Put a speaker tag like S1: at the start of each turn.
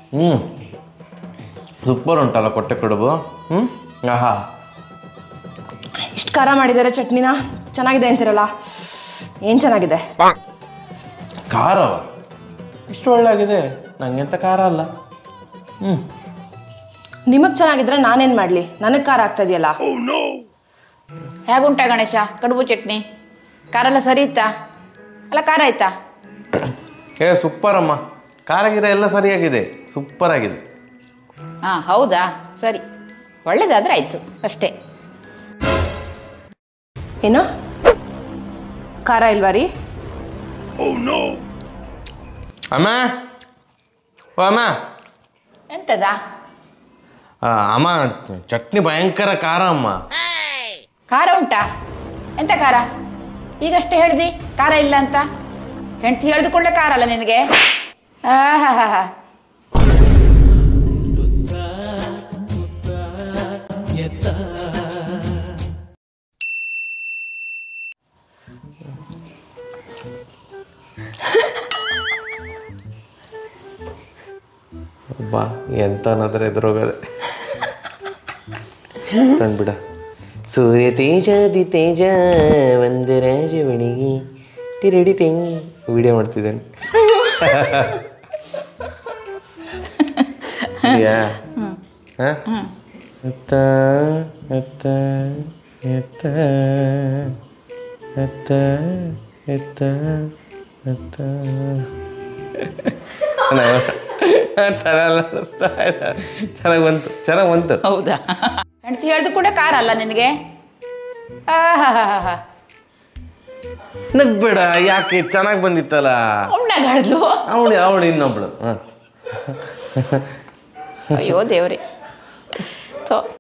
S1: ಹ್ಞೂ ಸೂಪರ್ ಉಂಟಲ್ಲ ಕೊಟ್ಟೆ ಕಡುಬು ಹ್ಞೂ ಆಹಾ
S2: ಇಷ್ಟು ಖಾರ ಮಾಡಿದ್ದಾರೆ ಚಟ್ನಿನ ಚೆನ್ನಾಗಿದೆ ಅಂತೀರಲ್ಲ ಏನು ಚೆನ್ನಾಗಿದೆ
S1: ಖಾರವ ಇಷ್ಟು ಒಳ್ಳೆಯಾಗಿದೆ ನಂಗೆಂತ ಖಾರ ಅಲ್ಲ ಹ್ಞೂ
S2: ನಿಮಗೆ ಚೆನ್ನಾಗಿದ್ರೆ ನಾನೇನು ಮಾಡಲಿ ನನಗೆ ಖಾರ ಆಗ್ತಾ ಇದೆಯಲ್ಲ
S3: ಹೇಗುಂಟ ಗಣೇಶ ಕಡುಬು ಚಟ್ನಿ ಖಾರ ಎಲ್ಲ ಸರಿ ಇತ್ತಾ ಅಲ್ಲ ಖಾರ ಆಯ್ತಾ
S1: ಏ ಸೂಪರ್ ಅಮ್ಮ ಖಾರ ಗಿರ ಎಲ್ಲ ಸರಿಯಾಗಿದೆ ಸೂಪರ್ ಆಗಿದೆ
S3: ಹಾಂ ಹೌದಾ ಸರಿ ಒಳ್ಳೇದಾದ್ರೆ ಆಯಿತು ಅಷ್ಟೇ
S2: ಏನು ಖಾರ ಇಲ್ವಾ ರೀ
S1: ಅಮ್ಮ ಓ ಅಮ್ಮ
S3: ಎಂತದಾ
S1: ಆ, ಅಮ್ಮ ಚಟ್ನಿ ಭಯಂಕರ ಖಾರ ಅಮ್ಮ
S3: ಖಾರ ಉಂಟಾ ಎಂತ ಖಾರ ಈಗಷ್ಟೇ ಹೇಳ್ದಿ ಖಾರ ಇಲ್ಲ ಅಂತ ಹೆಂಡ್ತಿ ಹೇಳ್ದು ಕೂಡಲೇ ಖಾರ ಅಲ್ಲ ನಿನಗೆ ಹಾ ಹಾ ಹಾ
S1: ಬಾ ಎಂತ ಅನ್ನೋದ್ರ ಎದುರೋಗದೆ ತಂದ್ಬಿಡ ಸೂರ್ಯ ತೇಜಾದಿ ತೇಜ ಒಂದು ರಾಜವಣಿಗೆ ತಿರುಡಿ ತೆಂಗಿ ವಿಡಿಯೋ ಮಾಡ್ತಿದ್ದೇನೆ ಇದೆಯಾ ಹ? ಅತ್ತ ಅತ್ತ ಎತ್ತ ಅತ್ತ ಎತ್ತ ಅತ್ತ ಚೆನ್ನಾಗಿ ಬಂತು ಚೆನ್ನಾಗಿ ಬಂತು
S3: ಹೌದಾ ಹೆಂಡ್ತಿ ಹೇಳ್ದು ಕೂಡ ಖಾರ ಅಲ್ಲ ನಿನಗೆ ಆ ಹಾ ಹಾ ಹಾ ಹಾ
S1: ನಗ್ಬೇಡ ಯಾಕೆ ಚೆನ್ನಾಗಿ ಬಂದಿತ್ತಲ್ಲ
S3: ಉಣ್ಣಗಾಡ್ದು
S1: ಅವಳು ಅವಳು ಇನ್ನೊಬ್ಳು ಹಾಂ
S3: ಅಯ್ಯೋ ದೇವ್ರೆ ಥೋ